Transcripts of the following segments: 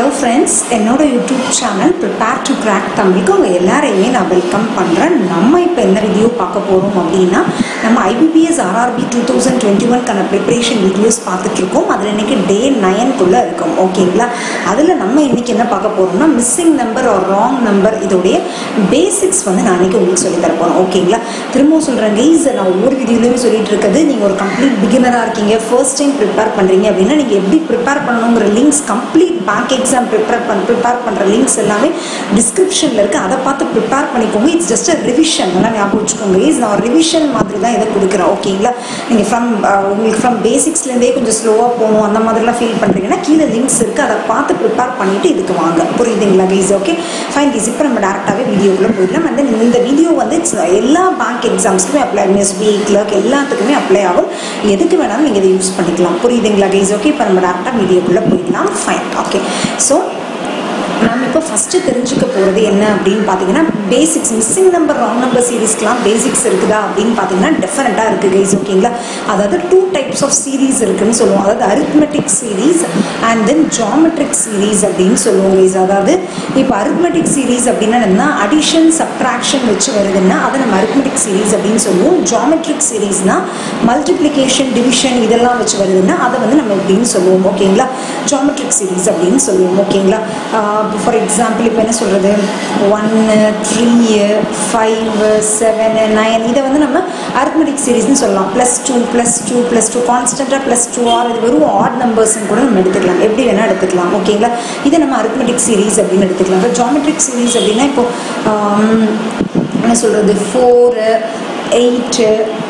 hello friends என்னோட YouTube channel prepare to crack தமிழுக்கு உங்கள் எல்லாரையுமே நான் வெல்கம் பண்ணுறேன் நம்ம இப்போ என்ன வீடியோ பார்க்க போகிறோம் அப்படின்னா நம்ம IBPS RRB two thousand twenty ஒன்க்கான ப்ரிப்பரேஷன் வீடியோஸ் பார்த்துட்ருக்கோம் அதில் இன்றைக்கி டே நயன்குள்ளே இருக்கும் ஓகேங்களா அதில் நம்ம இன்றைக்கி என்ன பார்க்க போகிறோம்னா மிஸ்ஸிங் நம்பர் ஒரு ராங் நம்பர் இதோடைய பேசிக்ஸ் வந்து நான் இன்றைக்கி உங்களுக்கு சொல்லி தர போகிறோம் ஓகேங்களா திரும்பவும் சொல்கிறேன் கைஸ் நான் ஒவ்வொரு வீடியோலையும் சொல்லிட்டு இருக்கிறது நீங்கள் ஒரு கம்ப்ளீட் பிகினராக இருக்கீங்க ஃபர்ஸ்ட் டைம் ப்ரிப்பேர் பண்ணுறீங்க அப்படின்னா நீங்கள் எப்படி ப்ரிப்பேர் பண்ணணுங்கிற links complete bank exam prepare பண்ண ப்ரிப்பேர் பண்ணுற லிங்க்ஸ் எல்லாமே டிஸ்கிரிப்ஷனில் இருக்குது அதை பார்த்து ப்ரிப்பேர் பண்ணிக்கோங்க இட்ஸ் ஜஸ்ட் அ ரிவிஷன் எல்லாம் ஞாபகம் வச்சுக்கோங்க இஸ் நான் ஒரு ரிவிஷன் மாதிரி தான் இதை கொடுக்குறேன் ஓகேங்களா நீங்கள் ஃப்ரம் உங்களுக்கு ஃப்ரம் பேசிக்ஸ்லேருந்தே கொஞ்சம் ஸ்லோவாக போகணும் அந்த மாதிரிலாம் ஃபீல் பண்ணுறீங்கன்னா கீழே லிங்க்ஸ் இருக்குது அதை பார்த்து ப்ரிப்பேர் பண்ணிவிட்டு இதுக்கு வாங்க புரியுதுங்களா கைஸ் ஓகே ஃபைன் கைஸ் இப்போ நம்ம டேரெக்டாகவே வீடியோக்குள்ளே போயிடலாம் வந்து இந்த வீடியோ வந்து it's எல்லா பேங்க் எக்ஸாம்ஸ்க்குமே அப்ளை எஸ்பி கிளர்க் எல்லாத்துக்குமே அப்ளை ஆகும் எதுக்கு வேணாலும் நீங்கள் இதை யூஸ் பண்ணிக்கலாம் புரியுதுங்களா கைஸ் ஓகே இப்போ நம்ம டேரெக்டாக வீடியோக்குள்ளே போயிடலாம் ஃபைன் ஓகே ஸோ நம்ம இப்போ ஃபஸ்ட்டு தெரிஞ்சுக்க போகிறது என்ன அப்படின்னு பார்த்தீங்கன்னா basics missing number wrong number சீரீஸ்க்கெலாம் பேசிக்ஸ் இருக்குதா அப்படின்னு பார்த்தீங்கன்னா டெஃபினட்டாக இருக்குது கைஸ் ஓகேங்களா அதாவது டூ டைப்ஸ் ஆஃப் சீரீஸ் இருக்குன்னு சொல்லுவோம் அதாவது arithmetic series and then geometric series அப்படின்னு சொல்லுவோம் கைஸ் அதாவது இப்போ அரித்மெட்டிக் சீரீஸ் அப்படின்னா என்ன அடிஷன் சப்ட்ராக்ஷன் வச்சு வருதுன்னா அதை நம்ம அரித்மெட்டிக் சீரீஸ் அப்படின்னு சொல்லுவோம் ஜாமெட்ரிக் சீரீஸ்னால் மல்டிப்ளிகேஷன் டிவிஷன் இதெல்லாம் வச்சு வருதுன்னா அதை வந்து நம்ம எப்படின்னு சொல்லுவோம் ஓகேங்களா ஜாமெட்ரிக் சீரீஸ் அப்படின்னு சொல்லுவோம் ஓகேங்களா ஃபார் எக்ஸாம்பிள் இப்போ என்ன சொல்கிறது ஒன்று த்ரீ ஃபைவ் செவன் நைன் இதை வந்து நம்ம அரித்மெட்டிக் சீரீஸ்னு சொல்லலாம் plus two plus two plus two கான்ஸ்டண்ட்டாக ப்ளஸ் டூ ஆர் இது வெறும் ஆட் நம்பர்ஸ்னு கூட நம்ம எடுத்துக்கலாம் எப்படி வேணால் எடுத்துக்கலாம் ஓகேங்களா இதை நம்ம அரித்மெட்டிக் சீரீஸ் அப்படின்னு எடுத்துக்கலாம் இப்போ ஜாமெட்ரிக் சீரீஸ் அப்படின்னா இப்போ என்ன சொல்கிறது four eight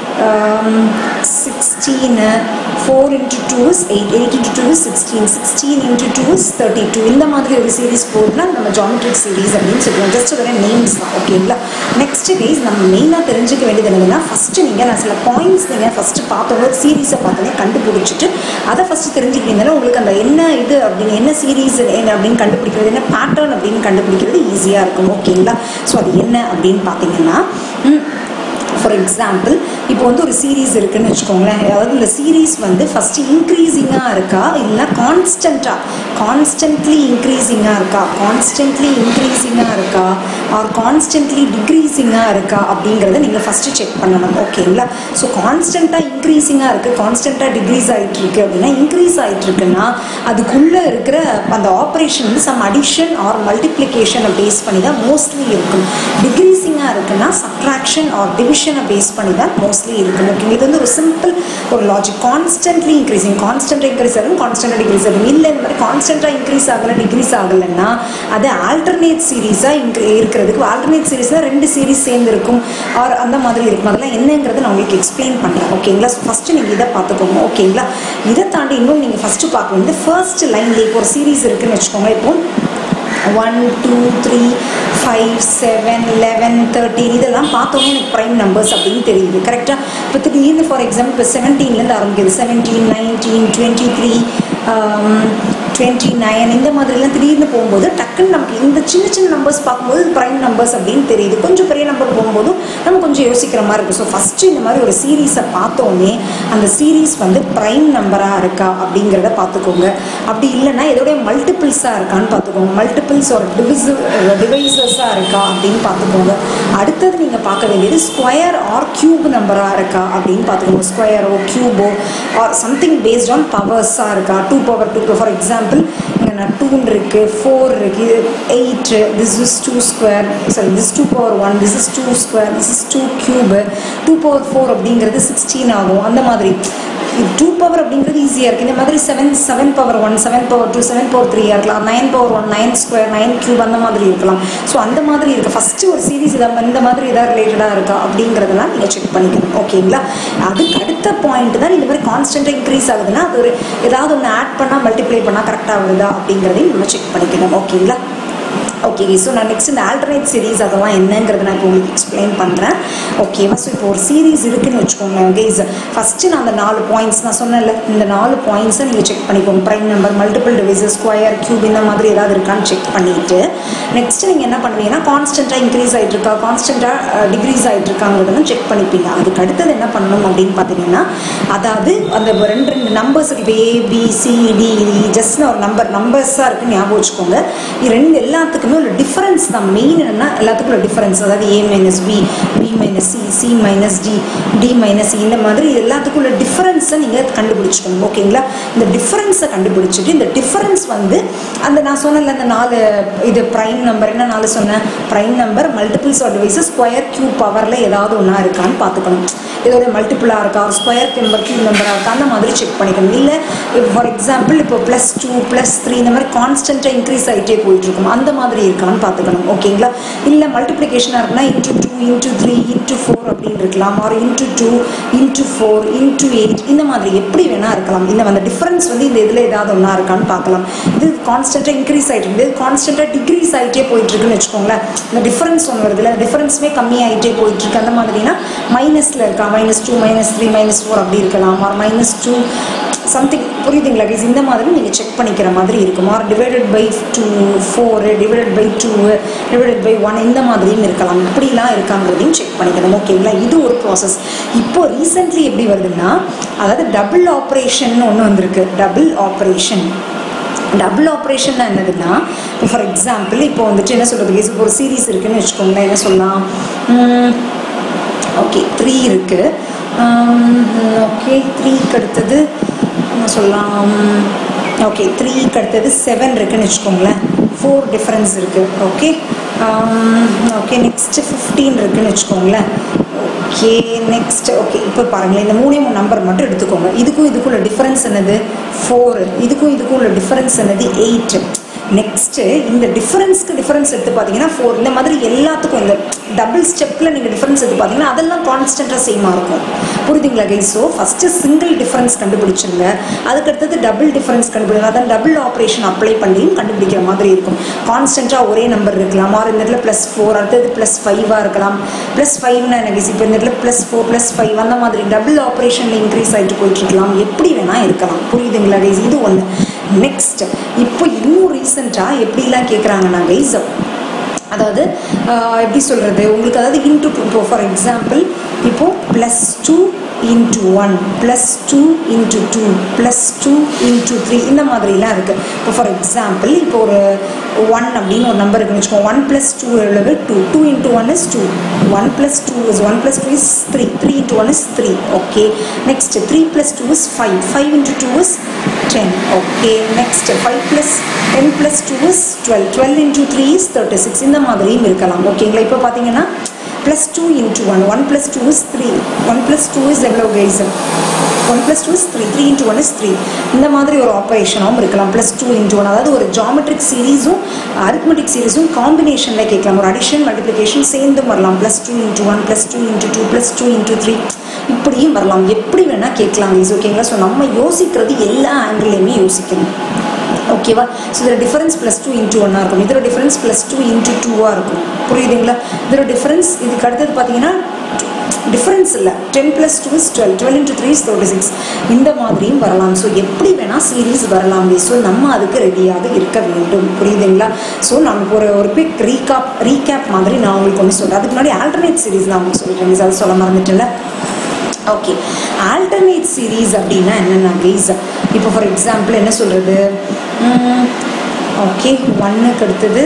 sixteen four into two is eight eight into two is sixteen sixteen into two is thirty two இந்த மாதிரி ஒரு சீரீஸ் போட்டுனா நம்ம ஜாமெட்ரிக் சீரீஸ் அப்படின்னு சொல்லுவோம் ஜஸ்ட் ஒரு நேம்ஸ் தான் ஓகேங்களா நெக்ஸ்ட்டு கைஸ் நம்ம மெயினாக தெரிஞ்சுக்க வேண்டியது என்னதுன்னா ஃபஸ்ட்டு நீங்கள் நான் சில பாயிண்ட்ஸ் நீங்கள் ஃபஸ்ட்டு பார்த்தோன்னே சீரீஸை பார்த்தோன்னே கண்டுபிடிச்சிட்டு அதை ஃபஸ்ட்டு தெரிஞ்சுக்கிட்டீங்கன்னா உங்களுக்கு அந்த என்ன இது அப்படின்னு என்ன சீரீஸ் என்ன அப்படின்னு கண்டுபிடிக்கிறது என்ன பேட்டர்ன் அப்படின்னு கண்டுபிடிக்கிறது ஈஸியாக இருக்கும் ஓகேங்களா ஸோ அது என்ன அப்படின்னு பார்த்தீங்கன்னா ஃபார் எக்ஸாம்பிள் இப்போ வந்து ஒரு சீரீஸ் இருக்குன்னு வச்சுக்கோங்களேன் அதாவது இந்த சீரீஸ் வந்து ஃபஸ்ட்டு இன்க்ரீஸிங்காக இருக்கா இல்லை கான்ஸ்டண்ட்டாக கான்ஸ்டன்ட்லி இன்க்ரீஸிங்காக இருக்கா கான்ஸ்டன்ட்லி இன்க்ரீஸிங்காக இருக்கா ஆர் கான்ஸ்டன்ட்லி டிக்ரீஸிங்காக இருக்கா அப்படிங்கிறத நீங்கள் ஃபஸ்ட்டு செக் பண்ணணும் ஓகேங்களா ஸோ கான்ஸ்டண்ட்டாக இன்க்ரீஸிங்காக இருக்குது கான்ஸ்டண்ட்டாக டிக்ரீஸ் ஆகிட்டு இருக்கு அப்படின்னா இன்க்ரீஸ் ஆகிட்டு இருக்குன்னா அதுக்குள்ளே இருக்கிற அந்த ஆப்ரேஷன் வந்து சம் அடிஷன் ஆர் மல்டிப்ளிகேஷனை பேஸ் பண்ணி தான் மோஸ்ட்லி இருக்கும் டிக்ரீஸிங்காக இருக்குன்னா சப்ட்ராக்ஷன் ஆர் டிவிஷனை பேஸ் பண்ணி தான் மோஸ்ட்லி இருக்கும் ஓகேங்க இது வந்து ஒரு சிம்பிள் ஒரு logic constantly increasing constant increase ஆகும் கான்ஸ்டன்டாக டிக்ரீஸ் ஆகும் இல்லை இந்த மாதிரி கான்ஸ்டன்ட்டாக இன்க்ரீஸ் ஆகலை டிக்ரீஸ் ஆகலைன்னா அது ஆல்டர்னேட் சீரீஸாக இன்க்ரீ இருக்கிறதுக்கு ஆல்டர்னேட் சீரீஸில் ரெண்டு சீரீஸ் சேர்ந்து இருக்கும் ஆர் அந்த மாதிரி இருக்கும் அதெல்லாம் என்னங்கிறத நான் உங்களுக்கு எக்ஸ்பிளைன் பண்ணுறேன் ஓகேங்களா ஸோ ஃபஸ்ட்டு நீங்கள் இதை பார்த்துக்கோங்க ஓகேங்களா இதை தாண்டி இன்னும் நீங்கள் ஃபஸ்ட்டு பார்க்க வேண்டியது ஃபர்ஸ்ட் லைன்லேயே இப்போ ஒரு சீரீஸ் இருக்குன்னு வச்சுக்கோங்க இப்போ one two three five seven eleven thirteen இதெல்லாம் பார்த்தோன்னே எனக்கு ப்ரைம் நம்பர்ஸ் அப்படின்னு தெரியுது கரெக்டாக இப்போ திடீர்னு ஃபார் எக்ஸாம்பிள் இப்போ செவன்டீன்லேருந்து ஆரம்பிக்குது seventeen nineteen twenty three twenty nine இந்த மாதிரிலாம் திடீர்னு போகும்போது டக்குன்னு நமக்கு இந்த சின்ன சின்ன நம்பர்ஸ் பார்க்கும்போது ப்ரைம் நம்பர்ஸ் அப்படின்னு தெரியுது கொஞ்சம் பெரிய நம்பர் போகும்போது நம்ம கொஞ்சம் யோசிக்கிற மாதிரி இருக்கும் ஸோ ஃபஸ்ட்டு இந்த மாதிரி ஒரு சீரீஸை பார்த்தோன்னே அந்த சீரீஸ் வந்து ப்ரைம் நம்பராக இருக்கா அப்படிங்கிறத பார்த்துக்கோங்க அப்படி இல்லைன்னா இதோடைய மல்டிபிள்ஸாக இருக்கான்னு பார்த்துக்கோங்க மல்டிபிள்ஸ் ஒரு டிவிஸ் டிவைசஸாக இருக்கா அப்படின்னு பார்த்துக்கோங்க அடுத்தது நீங்கள் பார்க்க வேண்டியது ஸ்கொயர் ஆர் கியூப் நம்பராக இருக்கா அப்படின்னு பார்த்துக்கோங்க ஸ்கொயரோ கியூபோ ஆர் சம்திங் பேஸ்ட் ஆன் பவர்ஸாக இருக்கா two power two for example இங்கே நான் டூன் இருக்குது ஃபோர் இருக்குது eight this is two square sorry this two power one this is two square this is two cube two power four அப்படிங்கிறது sixteen ஆகும் அந்த மாதிரி டூ பவர் அப்படிங்கிறது ஈஸியாக இருக்குது இந்த மாதிரி seven seven power one seven power two seven power த்ரீயாக இருக்கலாம் nine power one nine square nine cube அந்த மாதிரி இருக்கலாம் ஸோ அந்த மாதிரி இருக்குது ஃபஸ்ட்டு ஒரு சீரீஸ் இதாக இந்த மாதிரி எதாவது ரிலேட்டடாக இருக்கா அப்படிங்கிறதெல்லாம் நீங்கள் செக் பண்ணிக்கணும் ஓகேங்களா அதுக்கு அடுத்த பாயிண்ட் தான் இந்த மாதிரி கான்ஸ்டண்ட்டாக இன்க்ரீஸ் ஆகுதுன்னா அது ஒரு ஏதாவது ஒன்று ஆட் பண்ணால் மல்டிப்ளை பண்ணால் கரெக்டாக வருதா அப்படிங்கிறதையும் நம்ம செக் பண்ணிக்கணும் ஓகேங்களா ஓகே ஸோ நான் நெக்ஸ்ட் இந்த ஆல்டர்னேட் சீரீஸ் அதெல்லாம் என்னங்கிறத நான் இப்போ உங்களுக்கு எக்ஸ்பிளைன் பண்ணுறேன் ஓகேவா ஸோ இப்போ ஒரு சீரீஸ் இருக்குன்னு வச்சுக்கோங்களேன் கேஸ் ஃபஸ்ட்டு நான் அந்த நாலு பாயிண்ட்ஸ் நான் சொன்னேன்ல இந்த நாலு பாயிண்ட்ஸை நீங்கள் செக் பண்ணிக்கோங்க prime number multiple divisors square cube இந்த மாதிரி ஏதாவது இருக்கான்னு செக் பண்ணிவிட்டு நெக்ஸ்ட் நீங்கள் என்ன பண்ணுவீங்கன்னா கான்ஸ்டண்ட்டாக இன்க்ரீஸ் ஆகிட்டு இருக்கா கான்ஸ்டண்ட்டாக டிக்ரீஸ் ஆகிட்டு இருக்காங்கிறதெல்லாம் செக் பண்ணிப்பீங்க அதுக்கு அடுத்தது என்ன பண்ணணும் அப்படின்னு பார்த்தீங்கன்னா அதாவது அந்த ரெண்டு ரெண்டு நம்பர்ஸ் இப்போ A B C D just ஒரு நம்பர் நம்பர்ஸாக இருக்குன்னு ஞாபகம் வச்சுக்கோங்க இது ரெண்டு எல்லாத்துக்குமே உள்ள டிஃபரன்ஸ் தான் மெயின் என்னன்னா எல்லாத்துக்கும் உள்ள டிஃபரன்ஸ் அதாவது A minus B B minus C C minus D D minus இந்த மாதிரி இது எல்லாத்துக்கும் உள்ள டிஃபரன்ஸை நீங்கள் கண்டுபிடிச்சிக்கணும் ஓகேங்களா இந்த டிஃபரன்ஸை கண்டுபிடிச்சிட்டு இந்த டிஃபரன்ஸ் வந்து அந்த நான் சொன்னல அந்த நாலு இது ப்ரைம் நம்பர் என்ன நாலு சொன்னேன் prime number multiples or divisors square cube பவரில் ஏதாவது ஒன்றா இருக்கான்னு பார்த்துக்கணும் இதோட மல்டிபிளாக இருக்கா ஒரு ஸ்கொயர் நம்பர் கியூ நம்பராக இருக்கா அந்த மாதிரி செக் பண்ணிக்கணும் இல்லை ஃபார் எக்ஸாம்பிள் இப்போ ப்ளஸ் டூ ப்ளஸ் த்ரீ இந்த மாதிரி கான்ஸ்டண்ட்டாக இன்க்ரீஸ் ஆகிட்டே போயிட்டுருக்கும் அந்த மாதிரி இருக்கான்னு பார்த்துக்கணும் ஓகேங்களா இல்லை மல்டிப்ளிகேஷனாக இருக்குன்னா into two into three into four அப்படின்னு இருக்கலாம் or into two into four into eight இந்த மாதிரி எப்படி வேணால் இருக்கலாம் இந்த அந்த டிஃப்ரென்ஸ் வந்து இந்த இதில் ஏதாவது ஒன்றா இருக்கான்னு பார்க்கலாம் இது கான்ஸ்டண்ட்டாக இன்க்ரீஸ் ஆகிட்டு இருக்குது கான்ஸ்டண்ட்டாக டிக்ரீஸ் ஆகிட்டே போயிட்டுருக்குன்னு வச்சுக்கோங்களேன் இந்த டிஃப்ரென்ஸ் ஒன்று வருதுல டிஃப்ரென்ஸுமே கம்மியாகிட்டே போயிட்டுருக்கு அந்த மாதிரினா மைனஸில் இருக்கா minus two minus three minus four அப்படி இருக்கலாம் ஆர் மைனஸ் டூ சம்திங் புரியுதுங்களா கைஸ் இந்த மாதிரி நீங்கள் செக் பண்ணிக்கிற மாதிரி இருக்கும் or divided by two four divided by two divided by one இந்த மாதிரியும் இருக்கலாம் இப்படிலாம் இருக்காங்கிறதையும் செக் பண்ணிக்கணும் ஓகேங்களா இது ஒரு ப்ராசஸ் இப்போ ரீசெண்ட்லி எப்படி வருதுன்னா அதாவது டபுள் ஆப்ரேஷன் ஒன்று வந்திருக்கு டபுள் ஆப்ரேஷன் டபுள் ஆப்ரேஷன்னா என்னதுன்னா இப்போ ஃபார் எக்ஸாம்பிள் இப்போ வந்துட்டு என்ன சொல்கிறது கேஸ் இப்போ ஒரு சீரீஸ் இருக்குன்னு வச்சுக்கோங்களேன் என்ன சொல்லலாம் ஓகே த்ரீ இருக்குது ஓகே த்ரீக்கு அடுத்தது என்ன சொல்லலாம் ஓகே த்ரீக்கு அடுத்தது செவன் இருக்குன்னு வச்சுக்கோங்களேன் ஃபோர் டிஃப்ரென்ஸ் இருக்குது ஓகே ஓகே நெக்ஸ்ட்டு ஃபிஃப்டீன் இருக்குன்னு வச்சுக்கோங்களேன் ஓகே நெக்ஸ்ட் ஓகே இப்போ பாருங்களேன் இந்த மூணே மூணு நம்பர் மட்டும் எடுத்துக்கோங்க இதுக்கும் இதுக்கும் உள்ள டிஃப்ரென்ஸ் என்னது ஃபோர் இதுக்கும் இதுக்கும் உள்ள டிஃப்ரென்ஸ் என்னது எயிட் நெக்ஸ்ட்டு இந்த டிஃபரன்ஸ்க்கு டிஃபரன்ஸ் எடுத்து பார்த்தீங்கன்னா ஃபோர் இந்த மாதிரி எல்லாத்துக்கும் இந்த டபுள் ஸ்டெப்பில் நீங்கள் டிஃபரன்ஸ் எடுத்து பார்த்தீங்கன்னா அதெல்லாம் கான்ஸ்டண்ட்டாக சேமாக இருக்கும் புரியுதுங்களா guys so first single difference கண்டுபிடிச்சிருங்க அதுக்கடுத்தது டபுள் டிஃபரன்ஸ் கண்டுபிடிங்க அதான் டபுள் ஆப்ரேஷன் அப்ளை பண்ணியும் கண்டுபிடிக்கிற மாதிரி இருக்கும் கான்ஸ்டண்ட்டாக ஒரே நம்பர் இருக்கலாம் ஆறு இந்த இடத்துல ப்ளஸ் ஃபோர் அடுத்தது ப்ளஸ் ஃபைவாக இருக்கலாம் ப்ளஸ் ஃபைவ்னா எனக்கு இப்போ இந்த இடத்துல ப்ளஸ் ஃபோர் ப்ளஸ் ஃபைவ் அந்த மாதிரி டபுள் ஆப்ரேஷனில் இன்க்ரீஸ் ஆகிட்டு போயிட்டுருக்கலாம் எப்படி வேணால் இருக்கலாம் புரியுதுங்களா கைஸ் இது ஒன்று நெக்ஸ்ட் இப்போ இன்னும் ரீசெண்டாக எப்படிலாம் கேட்குறாங்கன்னா கைஸ் அதாவது எப்படி சொல்கிறது உங்களுக்கு அதாவது இன்ட்டு டூ இப்போ ஃபார் எக்ஸாம்பிள் இப்போது plus two into one plus two into two plus two into three இந்த மாதிரிலாம் இருக்குது இப்போ ஃபார் எக்ஸாம்பிள் இப்போ ஒரு ஒன் அப்படின்னு ஒரு நம்பர் இருக்குன்னு வச்சுக்கோங்க ஒன் ப்ளஸ் டூ எவ்வளவு two two into one is two one plus two is one plus two is three three into one is three okay next three plus two is five five into two is ten okay next five plus ten plus two is twelve twelve into three is thirty six இந்த மாதிரியும் இருக்கலாம் ஓகேங்களா இப்போ பார்த்தீங்கன்னா plus two into one one plus two is three one plus two is எவ்வளோ guys one plus two is three three into one is three இந்த மாதிரி ஒரு ஆப்ரேஷனாகவும் இருக்கலாம் ப்ளஸ் டூ இன்ட்டு ஒன் அதாவது ஒரு ஜாமெட்ரிக் சீரீஸும் அரித்மெட்டிக் சீரீஸும் காம்பினேஷனில் கேட்கலாம் ஒரு அடிஷன் மல்டிப்ளிகேஷன் சேர்ந்தும் வரலாம் plus two into one plus two into two plus two into three இப்படியும் வரலாம் எப்படி வேணால் கேட்கலாம் கைஸ் ஓகேங்களா ஸோ நம்ம யோசிக்கிறது எல்லா ஆங்கிள்லையுமே யோசிக்கணும் ஓகேவா ஸோ இதில் டிஃபரன்ஸ் ப்ளஸ் டூ இன்ட்டு ஒன்னாக இருக்கும் இதோட டிஃபரன்ஸ் ப்ளஸ் டூ இன்ட்டு டூவாக இருக்கும் புரியுதுங்களா இதோட டிஃபரன்ஸ் இதுக்கு அடுத்தது பார்த்தீங்கன்னா டிஃப்ரென்ஸ் இல்லை ten plus two is twelve twelve into three is thirty six இந்த மாதிரியும் வரலாம் ஸோ எப்படி வேணால் சீரீஸ் வரலாம் ஸோ நம்ம அதுக்கு ரெடியாக இருக்க வேண்டும் புரியுதுங்களா ஸோ நமக்கு ஒரு ஒரு குவிக் ரீகாப் ரீகேப் மாதிரி நான் உங்களுக்கு ஒன்று சொல்கிறேன் அதுக்கு முன்னாடி ஆல்டர்னேட் சீரீஸ் நான் உங்களுக்கு சொல்லிட்டேன் அதை சொல்ல மறந்துட்டேன்ல ஓகே ஆல்டர்னேட் சீரீஸ் அப்படின்னா என்னென்ன கைஸ் இப்போ ஃபார் எக்ஸாம்பிள் என்ன சொல்கிறது ஓகே ஒன்னுக்கு அடுத்தது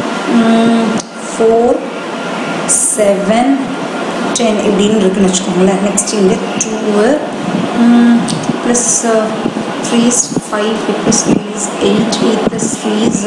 ஃபோர் செவன் டென் இப்படின்னு இருக்குன்னு வச்சுக்கோங்களேன் நெக்ஸ்ட் இங்கே two plus three is five plus three is eight eight plus three is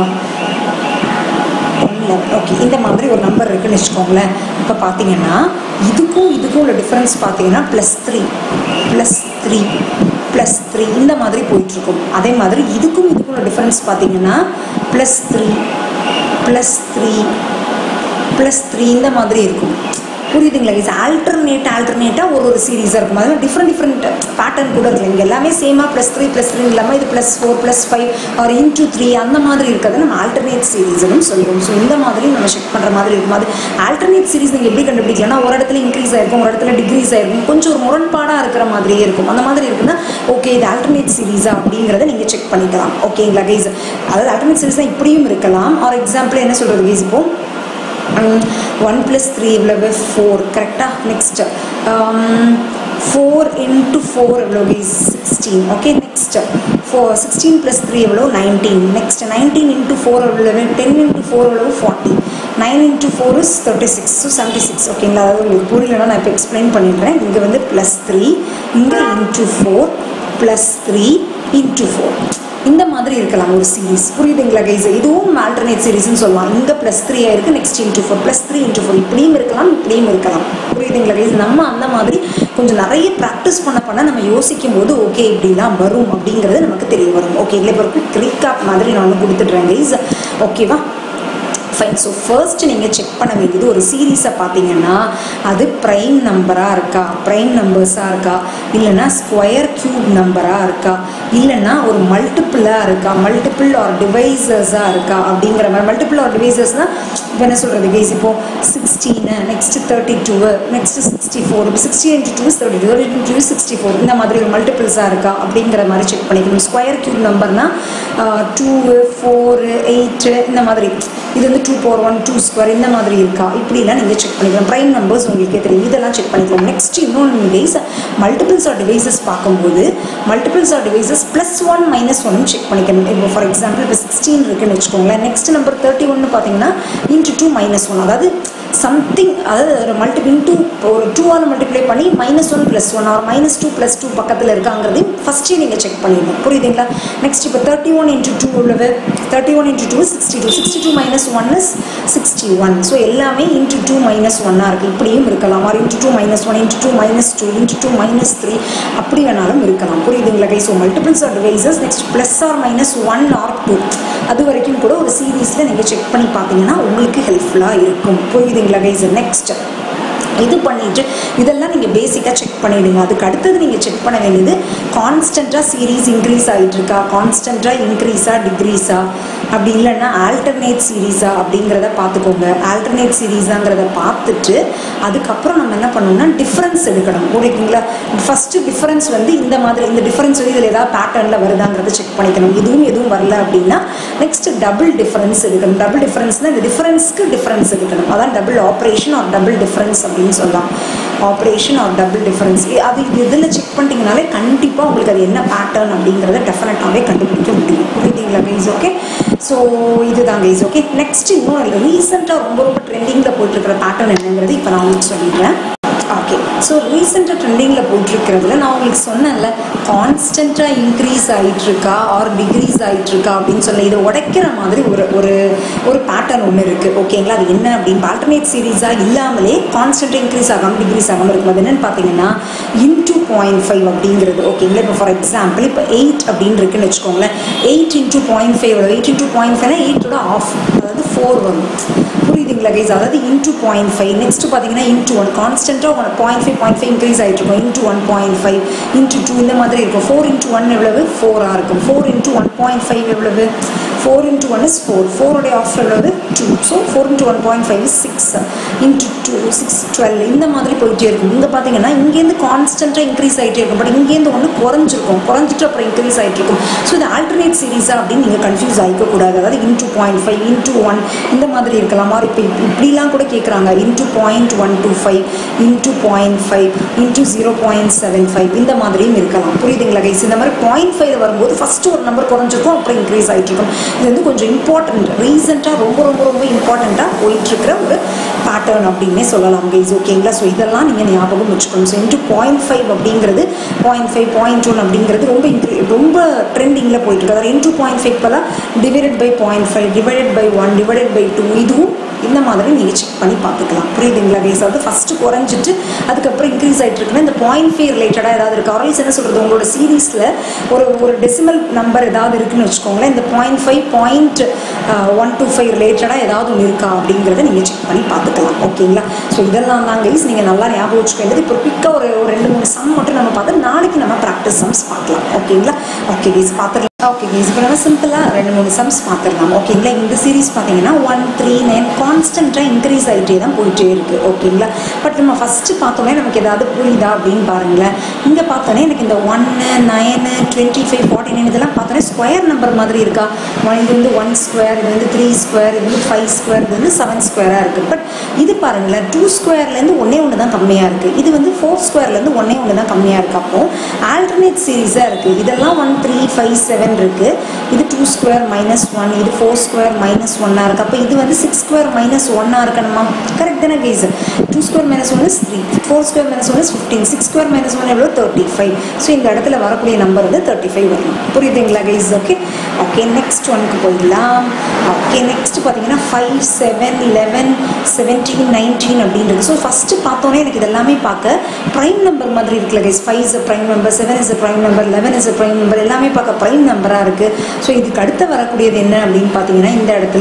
okay இந்த மாதிரி ஒரு நம்பர் இருக்குன்னு வச்சுக்கோங்களேன் இப்போ பார்த்தீங்கன்னா இதுக்கும் இதுக்கும் உள்ள டிஃப்ரென்ஸ் பார்த்தீங்கன்னா plus three plus three plus three இந்த மாதிரி போயிட்டுருக்கும் அதே மாதிரி இதுக்கும் இதுக்கும் உள்ள டிஃப்ரென்ஸ் பார்த்தீங்கன்னா plus three plus three plus three இந்த மாதிரி இருக்கும் புரியுதுங்களா இஸ் ஆல்டர்னேட் ஆல்டர்னேட்டாக ஒரு ஒரு சீரீஸாக இருக்கும் அதனால் டிஃப்ரெண்ட் டிஃப்ரெண்ட் பேட்டர்ன் கூட இருக்கு இங்கே எல்லாமே சேமாக ப்ளஸ் த்ரீ ப்ளஸ் த்ரீ இல்லாமல் இது plus four plus five or into three அந்த மாதிரி இருக்கிறது நம்ம ஆல்டர்னேட் சீரீஸ்னு சொல்லுவோம் ஸோ இந்த மாதிரி நம்ம செக் பண்ணுற மாதிரி இருக்கும் அது ஆல்டர்னேட் சீரீஸ் நீங்கள் எப்படி கண்டுபிடிக்கலாம்னா ஒரு இடத்துல இன்க்ரீஸ் ஆயிருக்கும் ஒரு இடத்துல டிக்ரீஸ் ஆயிருக்கும் கொஞ்சம் ஒரு முரண்பாடாக இருக்கிற மாதிரியே இருக்கும் அந்த மாதிரி இருக்குன்னா ஓகே இது ஆல்டர்னேட் சீரீஸா அப்படிங்கிறத நீங்கள் செக் பண்ணிக்கலாம் ஓகேங்களா கைஸ் அதாவது ஆல்டர்னேட் சீரீஸ் தான் இப்படியும் இருக்கலாம் ஆர் எக்ஸாம்பிள் என்ன சொல்கிறது கைஸ் இப்போ ஒன் ப்ளஸ் த்ரீ இவ்வளவு ஃபோர் கரெக்டாக நெக்ஸ்ட் ஃபோர் இன்ட்டு ஃபோர் எவ்வளோ guys sixteen okay next four sixteen plus three எவ்வளோ nineteen next nineteen into four எவ்வளவு டென் இன்ட்டு ஃபோர் எவ்வளோ forty nine into four is thirty six so seventy six ஓகேங்களா அதாவது உங்களுக்கு புரியலன்னா நான் இப்போ எக்ஸ்பிளைன் பண்ணிடுறேன் இங்கே வந்து ப்ளஸ் த்ரீ இங்கே into four plus three into four இந்த மாதிரி இருக்கலாம் ஒரு சீரிஸ் புரியுதுங்களா கைஸ் இதுவும் ஆல்டர்னேட் சீரிஸ்னு சொல்லலாம் இங்கே ப்ளஸ் த்ரீ ஆயிருக்கு next into four plus three into four இப்படியும் இருக்கலாம் இப்படியும் இருக்கலாம் புரியுதுங்களா கைஸ் நம்ம அந்த மாதிரி கொஞ்சம் நிறைய ப்ராக்டிஸ் பண்ண பண்ண நம்ம யோசிக்கும் போது ஓகே இப்படிலாம் வரும் அப்படிங்கிறது நமக்கு தெரிய வரும் ஓகே இல்லை இப்போ கிளிக்காப் மாதிரி நான் வந்து கொடுத்துட்றேன் கைஸ் ஓகேவா ஃபைன் ஸோ ஃபர்ஸ்ட் நீங்கள் செக் பண்ண வேண்டியது ஒரு சீரீஸை பார்த்தீங்கன்னா அது ப்ரைம் நம்பராக இருக்கா ப்ரைம் நம்பர்ஸாக இருக்கா இல்லைன்னா ஸ்கொயர் க்யூப் நம்பராக இருக்கா இல்லைன்னா ஒரு மல்டிப்புளாக இருக்கா மல்டிபிள் ஆர் டிவைசஸாக இருக்கா அப்படிங்கிற மாதிரி மல்டிபிள் ஆர் டிவைசஸ்னால் இப்போ என்ன சொல்கிறது கேஸ் இப்போது sixteen next thirty two next sixty four இப்போ sixty into two thirty two thirty two sixty four இந்த மாதிரி ஒரு மல்டிபிள்ஸாக இருக்கா அப்படிங்கிற மாதிரி செக் பண்ணிக்கணும் ஸ்கொயர் க்யூப் நம்பர்னால் டூ ஃபோரு எயிட்டு இந்த மாதிரி இது வந்து two four one two square இந்த மாதிரி இருக்கா இப்படிலாம் நீங்கள் செக் பண்ணிக்கலாம் ப்ரைம் நம்பர்ஸ் உங்களுக்கே தெரியும் இதெல்லாம் செக் பண்ணிக்கலாம் நெக்ஸ்ட் இன்னொன்று டேஸ் மல்டிபிள்ஸ் ஆர் டிவைசஸ் பார்க்கும்போது multiples or divisors plus one minus ஒன்னு செக் பண்ணிக்கணும் இப்போ ஃபார் எக்ஸாம்பிள் இப்போ சிக்ஸ்டீன் இருக்குன்னு வச்சுக்கோங்களேன் நெக்ஸ்ட் நம்பர் தேர்ட்டி ஒன்று பார்த்தீங்கன்னா இன்ட்டு டூ மைனஸ் ஒன் அதாவது சம்திங் அதாவது ஒரு மல்டி இன்டூ ஒரு டூவால் மல்டிப்ளை பண்ணி minus one plus one or minus two plus two பக்கத்தில் இருக்காங்கிறதையும் ஃபஸ்ட்டே நீங்கள் செக் பண்ணிடணும் புரியுதுங்களா நெக்ஸ்ட் இப்போ தேர்ட்டி ஒன் இன்ட்டு டூ உள்ளது thirty one into two sixty two sixty two minus one is sixty one so எல்லாமே இன்ட்டு டூ மைனஸ் ஒன்னாக இருக்குது இப்படியும் இருக்கலாம் or into two minus one into two minus two into two minus three அப்படி வேணாலும் இருக்கலாம் புரியுதுங்களா guys so multiples or divisors next plus or minus one or two அது வரைக்கும் கூட ஒரு சீரீஸில் நீங்கள் செக் பண்ணி பார்த்தீங்கன்னா உங்களுக்கு ஹெல்ப்ஃபுல்லாக இருக்கும் புரியுதுங்களா கைஸ் நெக்ஸ்ட் இது பண்ணிட்டு இதெல்லாம் நீங்கள் பேசிக்காக செக் பண்ணிவிடுங்க அதுக்கு அடுத்தது நீங்கள் செக் பண்ண வேண்டியது கான்ஸ்டண்ட்டாக சீரீஸ் இன்க்ரீஸ் ஆகிட்டு இருக்கா கான்ஸ்டண்ட்டாக இன்க்ரீஸா டிக்ரீஸா அப்படி இல்லைன்னா ஆல்டர்னேட் சீரீஸா அப்படிங்கிறத பார்த்துக்கோங்க ஆல்டர்னேட் சீரீஸாங்கிறத பார்த்துட்டு அதுக்கப்புறம் நம்ம என்ன பண்ணணும்னா டிஃப்ரென்ஸ் எடுக்கணும் ஓகேங்களா ஃபஸ்ட்டு டிஃப்ரென்ஸ் வந்து இந்த மாதிரி இந்த டிஃப்ரென்ஸ் வந்து இதில் ஏதாவது பேட்டர்னில் வருதாங்கிறத செக் பண்ணிக்கணும் இதுவும் எதுவும் வரல அப்படின்னா நெக்ஸ்ட் டபுள் டிஃப்ரென்ஸ் எடுக்கணும் டபுள் டிஃப்ரென்ஸ்னால் இந்த டிஃப்ரென்ஸ்க்கு டிஃப்ரென்ஸ் எடுக்கணும் அதான் double operation or double difference அப்படின்னு சொல்லலாம் ஆப்ரேஷன் ஆர் டபுள் டிஃப்ரென்ஸ் அது இது இதில் செக் பண்ணிட்டீங்கனாலே கண்டிப்பாக உங்களுக்கு அது என்ன பேட்டர்ன் அப்படிங்கிறத டெஃபினட்டாகவே கண்டுபிடிக்க முடியும் புரியுதுங்களா கைஸ் ஓகே ஸோ இதுதான் கைஸ் ஓகே நெக்ஸ்ட் இன்னும் ரீசெண்டாக ரொம்ப ரொம்ப ட்ரெண்டிங்கில் போயிட்டுருக்கிற பேட்டர்ன் என்னங்கிறது இப்போ நான் உங்களுக்கு சொல்லிடுறேன் ஓகே ஸோ ரீசெண்டாக ட்ரெண்டிங்கில் போயிட்டுருக்கிறதுல நான் உங்களுக்கு சொன்னேன்ல கான்ஸ்டண்ட்டாக இன்க்ரீஸ் ஆகிட்டுருக்கா ஆர் டிக்ரீஸ் ஆகிட்டுருக்கா அப்படின்னு சொல்லி இதை உடைக்கிற மாதிரி ஒரு ஒரு ஒரு பேட்டர்ன் ஒன்று இருக்குது ஓகேங்களா அது என்ன அப்படின்னு ஆல்டர்னேட் சீரீஸாக இல்லாமலே கான்ஸ்டண்ட்டாக இன்க்ரீஸ் ஆகாமல் டிக்ரீஸ் ஆகாமல் இருக்கும் அது என்னென்னு பார்த்தீங்கன்னா இன்டூ பாயிண்ட் ஃபைவ் அப்படிங்கிறது ஓகேங்களா இப்போ ஃபார் எக்ஸாம்பிள் இப்போ எயிட் அப்படின்னு இருக்குன்னு வச்சுக்கோங்களேன் eight into point five eight into point ஃபைவ்னா எயிட்டோட ஆஃப் அதாவது ஃபோர் வரும் புரியுதுங்களா கைஸ் அதாவது இன்டூ பாயிண்ட் ஃபைவ் நெக்ஸ்ட் பார்த்தீங்கன்னா இன்டூ ஒன் கான்ஸ்டண்ட்டாக one point five point five increase ஆகிட்டு இருக்கும் into one point five into two இந்த மாதிரி இருக்கும் ஃபோர் இன்டூ ஒன் எவ்வளவு ஃபோராக இருக்கும் four into one point five எவ்வளவு four into one is four ஃபோருடைய ஆஃப் எவ்வளவு two so four into one point five six into two six twelve இந்த மாதிரி போயிட்டே இருக்கும் இங்கே பார்த்தீங்கன்னா இங்கேருந்து கான்ஸ்டண்ட்டாக இன்க்ரீஸ் ஆகிட்டே இருக்கும் பட் இங்கேருந்து ஒன்று குறைஞ்சிருக்கும் குறைஞ்சிட்டு அப்புறம் இன்க்ரீஸ் ஆகிட்டு இருக்கும் ஸோ இது ஆல்டர்னேட் சீரீஸாக அப்படின்னு நீங்கள் கன்ஃபியூஸ் ஆகிக்கக்கூடாது அதாவது into point five into one இந்த மாதிரி இருக்கலாம் மாதிரி இப்போ இப்படிலாம் கூட கேட்குறாங்க into point one two five into point five into zero point seven five இந்த மாதிரியும் இருக்கலாம் புரியுதுங்களா கைஸ் இந்த மாதிரி பாயிண்ட் ஃபைவ் வரும்போது ஃபஸ்ட்டு ஒரு நம்பர் குறைஞ்சிருக்கும் அப்புறம் இன்க்ரீஸ் ஆகிட்டு இருக்கும் இது வந்து கொஞ்சம் இம்பார்ட்டண்ட் ரீசெண்டாக ரொம்ப ரொம்ப ரொம்ப இம்பார்ட்டண்ட்டாக போயிட்டுருக்கிற ஒரு பேட்டர்ன் அப்படின்னே சொல்லலாம் கைஸ் ஓகேங்களா ஸோ இதெல்லாம் நீங்கள் ஞாபகம் வச்சுக்கணும் ஸோ இன்ட்டு பாயிண்ட் ஃபைவ் அப்படிங்கிறது பாயிண்ட் ஃபைவ் பாயிண்ட் ஒன் அப்படிங்கிறது ரொம்ப இன்க்ரீ ரொம்ப ட்ரெண்டிங்கில் போயிட்டுருக்கு அதாவது இன்டூ பாயிண்ட் ஃபைவ் பல divided by point five divided by one divided by two இதுவும் இந்த மாதிரி நீங்கள் செக் பண்ணி பார்த்துக்கலாம் புரியுதுங்களா கேஸ் அதாவது ஃபஸ்ட்டு குறைஞ்சிட்டு அதுக்கப்புறம் இன்க்ரீஸ் ஆகிட்டு இருக்குன்னா இந்த பாயிண்ட் ஃபைவ் ரிலேட்டடாக ஏதாவது இருக்குது ஆரல்ஸ் என்ன சொல்கிறது உங்களோட சீரீஸில் ஒரு ஒரு டெசிமல் நம்பர் ஏதாவது இருக்குன்னு வச்சுக்கோங்களேன் இந்த point five point one two five ரிலேட்டடாக ஏதாவது ஒன்று இருக்கா அப்படிங்கிறத நீங்கள் செக் பண்ணி பார்த்துக்கலாம் ஓகேங்களா ஸோ இதெல்லாம் தான் கைஸ் நீங்கள் நல்லா ஞாபகம் வச்சுக்க வேண்டியது இப்போ குயிக்காக ஒரு ஒரு ரெண்டு மூணு சம் மட்டும் நம்ம பார்த்து நாளைக்கு நம்ம ப்ராக்டிஸ் சம்ஸ் பார்க்கலாம் ஓகேங்களா ஓகே கைஸ் பார்த்துக்கலாம் ஓகே கைஸ் இப்போ நம்ம சிம்பிளாக ரெண்டு மூணு சம்ஸ் பார்த்துடலாம் ஓகேங்களா இந்த சீரிஸ் பார்த்தீங்கன்னா ஒன் த்ரீ நைன் கான்ஸ்டண்ட்டாக இன்க்ரீஸ் ஆகிட்டே தான் போயிட்டே இருக்குது ஓகேங்களா பட் நம்ம ஃபஸ்ட்டு பார்த்தோன்னே நமக்கு ஏதாவது புரியுதா அப்படின்னு பாருங்களேன் இங்கே பார்த்தோன்னே எனக்கு இந்த ஒன்று nine twenty five forty nine இதெல்லாம் பார்த்தோன்னே ஸ்கொயர் நம்பர் மாதிரி இருக்கா ஒன் இது வந்து ஒன் ஸ்கொயர் இது வந்து த்ரீ ஸ்கொயர் இது வந்து ஃபைவ் ஸ்கொயர் இது வந்து செவன் ஸ்கொயராக இருக்குது பட் இது பாருங்களேன் டூ ஸ்கொயர்லேருந்து ஒன்றே ஒன்று தான் கம்மியாக இருக்குது இது வந்து ஃபோர் ஸ்கொயர்லேருந்து ஒன்றே ஒன்று தான் கம்மியாக இருக்குது அப்போ ஆல்டர்னேட் சீரீஸாக இருக்குது இதெல்லாம் ஒன் த்ரீ ஃபைவ் செவன் இருக்குது இது டூ ஸ்கொயர் மைனஸ் ஒன் இது ஃபோர் ஸ்கொயர் மைனஸ் ஒன்னாக இருக்குது அப்போ இது வந்து சிக்ஸ் ஸ்கொயர் மைனஸ் ஒன்னாக இருக்கணுமா கரெக்ட் தானே guys two square minus one is three four square minus one is fifteen six square minus one எவ்வளோ தேர்ட்டி ஃபைவ் ஸோ இந்த இடத்துல வரக்கூடிய நம்பர் வந்து தேர்ட்டி ஃபைவ் வரணும் புரியுதுங்களா கைஸ் ஓகே ஓகே நெக்ஸ்ட் ஒனுக்கு போயிடலாம் ஓகே நெக்ஸ்ட் பார்த்தீங்கன்னா five seven eleven seventeen nineteen அப்படின்றது ஸோ ஃபஸ்ட்டு பார்த்தோன்னே எனக்கு இதெல்லாமே பார்க்க ப்ரைம் நம்பர் மாதிரி இருக்குல்ல guys five is a prime number seven is a prime number eleven is a prime number எல்லாமே பார்க்க ப்ரைம் நம்பராக இருக்குது ஸோ இதுக்கு அடுத்து வரக்கூடியது என்ன அப்படின்னு பார்த்தீங்கன்னா இந்த இடத்துல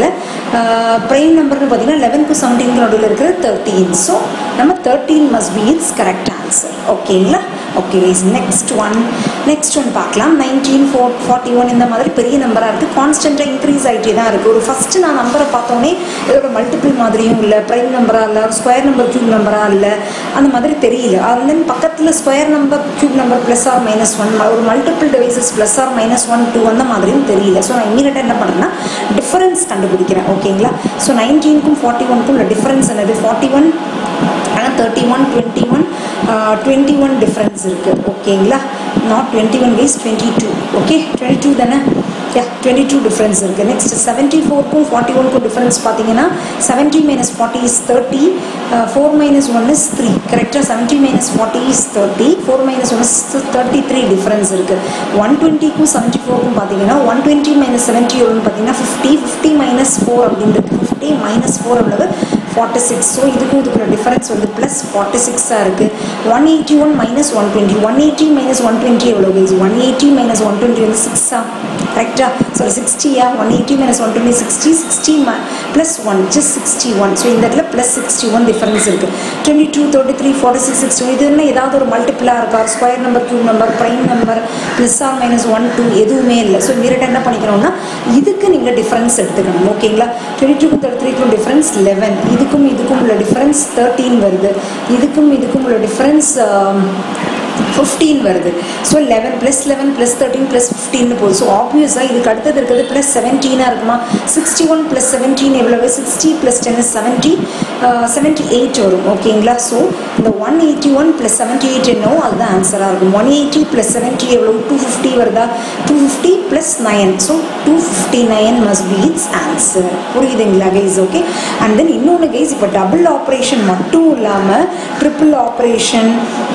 ப்ரைம் நம்பர்னு பார்த்தீங்கன்னா லெவன்க்கு செவன்டீன் நடுவில் இருக்கிற தேர்ட்டீன் ஸோ நம்ம thirteen must be it's correct answer ஓகேங்களா okay guys next one next one பார்க்கலாம் நைன்டீன் ஃபோர் ஃபார்ட்டி ஒன் இந்த மாதிரி பெரிய நம்பராக இருக்குது கான்ஸ்டண்ட்டாக இன்க்ரீஸ் ஆகிட்டே தான் இருக்குது ஒரு ஃபஸ்ட்டு நான் நம்பரை பார்த்தோன்னே இதோட மல்டிபிள் மாதிரியும் இல்லை ப்ரைம் நம்பராக இல்லை ஸ்கொயர் நம்பர் க்யூப் நம்பராக இல்லை அந்த மாதிரி தெரியல அது தென் பக்கத்தில் square number cube number plus or minus one ஒரு multiple divisors plus or minus one two அந்த மாதிரியும் தெரியல ஸோ நான் இமீடியட்டாக என்ன பண்ணுறேன்னா டிஃபரன்ஸ் கண்டுபிடிக்கிறேன் ஓகேங்களா ஸோ நைன்டீனுக்கும் ஃபார்ட்டி ஒனுக்கும் உள்ள டிஃபரன்ஸ் என்னது ஃபார்ட்டி ஒன் ஆனால் thirty one twenty one twenty one difference இருக்குது ஓகேங்களா not twenty one days twenty two okay twenty two தானே யா டுவெண்ட்டி டூ டிஃப்ரென்ஸ் இருக்குது நெக்ஸ்ட் செவன்ட்டி ஃபோருக்கும் ஃபார்ட்டி ஒனுக்கும் டிஃப்ரென்ஸ் பார்த்தீங்கன்னா seventy minus forty is thirty four minus one is three கரெக்டாக seventy minus forty is thirty four minus one is thirty three difference இருக்குது one டுவெண்ட்டிக்கும் seventy ஃபோருக்கும் பார்த்தீங்கன்னா one twenty minus seventy எவ்வளோன்னு பார்த்தீங்கன்னா ஃபிஃப்டி ஃபிஃப்டி மைனஸ் ஃபோர் அப்படின்றது fifty minus four எவ்வளவு forty six so இதுக்கும் இதுக்குள்ள டிஃபரன்ஸ் வந்து ப்ளஸ் ஃபார்ட்டி சிக்ஸாக இருக்குது one eighty one minus one twenty one eighty minus one twenty எவ்வளோ guys one eighty minus one twenty வந்து சிக்ஸா கரெக்டாக சாரி சிக்ஸ்டியா one eighty minus one twenty sixty sixty plus one just sixty one so இந்த இடத்துல plus sixty one difference இருக்குது twenty two thirty three forty six sixty இது என்ன ஏதாவது ஒரு மல்டிபிளாக இருக்கா square number cube number prime number plus or minus one two எதுவுமே இல்லை ஸோ இமீடியட்டாக என்ன பண்ணிக்கணும்னா இதுக்கு நீங்கள் டிஃபரன்ஸ் எடுத்துக்கணும் ஓகேங்களா டுவெண்ட்டி டூ தேர்ட்டி த்ரீக்கும் டிஃபரன்ஸ் லெவன் இதுக்கும் இதுக்கும் உள்ள டிஃபரன்ஸ் தேர்ட்டீன் வருது இதுக்கும் இதுக்கும் உள்ள டிஃபரன்ஸ் ஃபிஃப்டீன் வருது so eleven plus eleven plus thirteen plus ஃபிஃப்டின்னு போகுது ஸோ ஆப்வியஸாக இதுக்கு அடுத்தது இருக்கிறது ப்ளஸ் செவன்டீனாக இருக்குமா சிக்ஸ்டி ஒன் ப்ளஸ் செவன்டீன் எவ்வளவு sixty plus ten seventy seventy eight வரும் ஓகேங்களா ஸோ இந்த one eighty one plus seventy eight என்னவோ அதுதான் ஆன்சராக இருக்கும் ஒன் எயிட்டி ப்ளஸ் செவன்ட்டி எவ்வளோ டூ ஃபிஃப்டி வருதா two fifty plus nine so two fifty nine must be its answer புரியுதுங்களா கைஸ் ஓகே அண்ட் தென் இன்னொன்று கைஸ் இப்போ டபுள் ஆப்ரேஷன் மட்டும் இல்லாமல் ட்ரிபிள் ஆப்ரேஷன்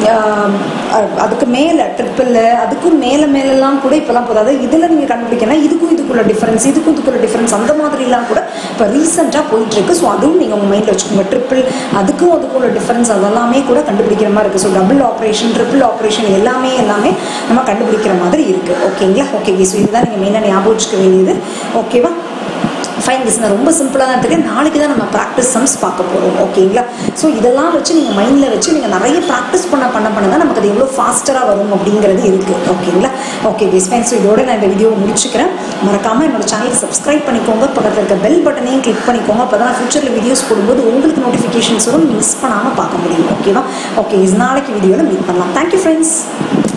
அதுக்கு மேலே ட்ரிப்பிள் அதுக்கும் மேலே மேலெல்லாம் கூட இப்போலாம் போதும் அதாவது இதில் நீங்கள் கண்டுபிடிக்கணும் இதுக்கும் இதுக்குள்ள டிஃப்ரென்ஸ் இதுக்கும் இதுக்குள்ள டிஃப்ரென்ஸ் அந்த மாதிரிலாம் கூட இப்போ ரீசெண்டாக போயிட்டுருக்கு ஸோ அதுவும் நீங்கள் உங்கள் மைண்டில் வச்சுக்கோங்க ட்ரிப்பிள் அதுக்கும் அதுக்குள்ள டிஃப்ரென்ஸ் அதெல்லாமே கூட கண்டுபிடிக்கிற மாதிரி இருக்குது so double operation triple operation எல்லாமே எல்லாமே நம்ம கண்டுபிடிக்கிற மாதிரி இருக்குது ஓகேங்களா ஓகே ஸோ இதுதான் நீங்கள் மெயினாக ஞாபகம் வச்சுக்க வேண்டியது ஓகேவா ஃபைன் திஸ் நான் ரொம்ப சிம்பிளாக தான் இருக்கேன் நாளைக்கு தான் நம்ம ப்ராக்டிஸ் சம்ஸ் பார்க்க போகிறோம் ஓகேங்களா ஸோ இதெல்லாம் வச்சு நீங்கள் மைண்டில் வச்சு நீங்கள் நிறைய ப்ராக்டிஸ் பண்ண பண்ண பண்ண தான் நமக்கு அது எவ்வளோ ஃபாஸ்டராக வரும் அப்படிங்கிறது இருக்குது ஓகேங்களா ஓகே பேஸ் ஃபைன் ஸோ இதோட நான் இந்த வீடியோவை முடிச்சுக்கிறேன் மறக்காமல் என்னோட சேனலுக்கு சப்ஸ்கிரைப் பண்ணிக்கோங்க பக்கத்தில் இருக்க பெல் பட்டனையும் கிளிக் பண்ணிக்கோங்க அப்போ தான் ஃபியூச்சரில் வீடியோஸ் போடும்போது உங்களுக்கு நோட்டிஃபிகேஷன்ஸ் வரும் மிஸ் பண்ணாமல் பார்க்க முடியும் ஓகேவா ஓகே நாளைக்கு வீடியோவில் மீட் பண்ணலாம் தேங்க்யூ ஃப்ரெண்ட்ஸ்